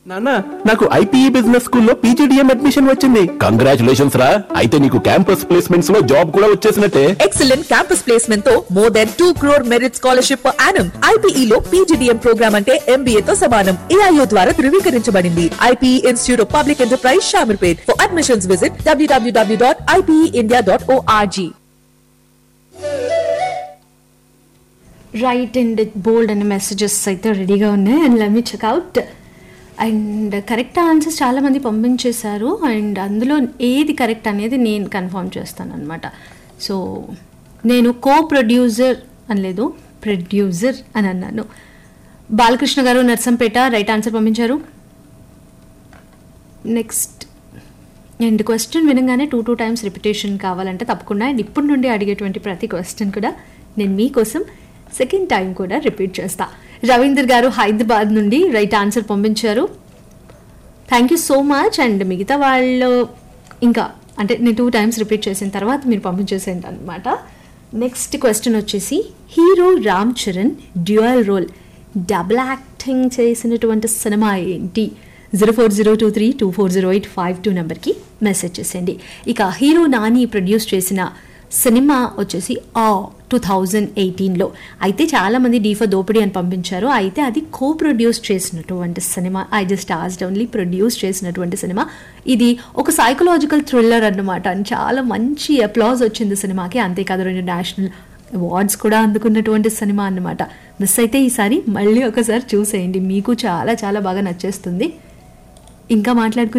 నాన్న నాకు IPE business స్కూల్లో పీజీడిఎం అడ్మిషన్ వచ్చింది కంగ్రాచులేషన్స్ రా అయితే నీకు క్యాంపస్ ప్లేస్మెంట్స్ లో జాబ్ కూడా వచ్చేసినట్టే ఎక్సలెంట్ క్యాంపస్ ప్లేస్మెంట్ తో more than two crore merit scholarship per annum IPE లో పీజీడీఎం ప్రోగ్రామ్ అంటే ఎంబీఏ తో సమానం ఏఐఓ ద్వారా ధృవీకరించబడింది IPE institute of public enterprise Shamirpet for admissions visit WWW dot IPE dot ORG right and bold అనే మెసేజెస్ అయితే రెడీగా ఉన్నాయి and let me check out and correct answers చాలామంది పంపించేశారు అండ్ అందులో ఏది కరెక్ట్ అనేది నేను కన్ఫర్మ్ చేస్తాను అనమాట సో నేను కో ప్రొడ్యూసర్ అనలేదు ప్రొడ్యూసర్ అని అన్నాను బాలకృష్ణ గారు నర్సంపేట రైట్ ఆన్సర్ పంపించారు నెక్స్ట్ అండ్ క్వశ్చన్ వినగానే టూ టూ టైమ్స్ రిపిటేషన్ కావాలంటే తప్పకుండా అండ్ ఇప్పటి నుండి అడిగేటువంటి ప్రతి క్వశ్చన్ కూడా నేను మీకోసం సెకండ్ టైం కూడా రిపీట్ చేస్తా రవీందర్ గారు హైదరాబాద్ నుండి రైట్ ఆన్సర్ పంపించారు thank you so much and మిగతా వాళ్ళు ఇంకా అంటే నేను టూ టైమ్స్ రిపీట్ చేసిన తర్వాత మీరు పంపించేసేయండి అనమాట నెక్స్ట్ క్వశ్చన్ వచ్చేసి hero Ram Charan dual role double acting చేసినటువంటి సినిమా ఏంటి zero four zero two three two four zero eight five two నెంబర్కి మెసేజ్ చేసేయండి ఇక హీరో నాని ప్రొడ్యూస్ చేసిన సినిమా వచ్చేసి ఆ టూ థౌజండ్ ఎయిటీన్లో అయితే చాలామంది డీఫా దోపిడీ అని పంపించారు అయితే అది కో ప్రొడ్యూస్ చేసినటువంటి cinema I just asked only produce చేసినటువంటి సినిమా ఇది ఒక సైకలాజికల్ థ్రిల్లర్ అన్నమాట అని చాలా మంచి అప్లాజ్ వచ్చింది సినిమాకి అంతేకాదు రెండు నేషనల్ అవార్డ్స్ కూడా అందుకున్నటువంటి సినిమా అన్నమాట మిస్ అయితే ఈసారి మళ్ళీ ఒకసారి చూసేయండి మీకు చాలా చాలా బాగా నచ్చేస్తుంది ఇంకా మాట్లాడుకునే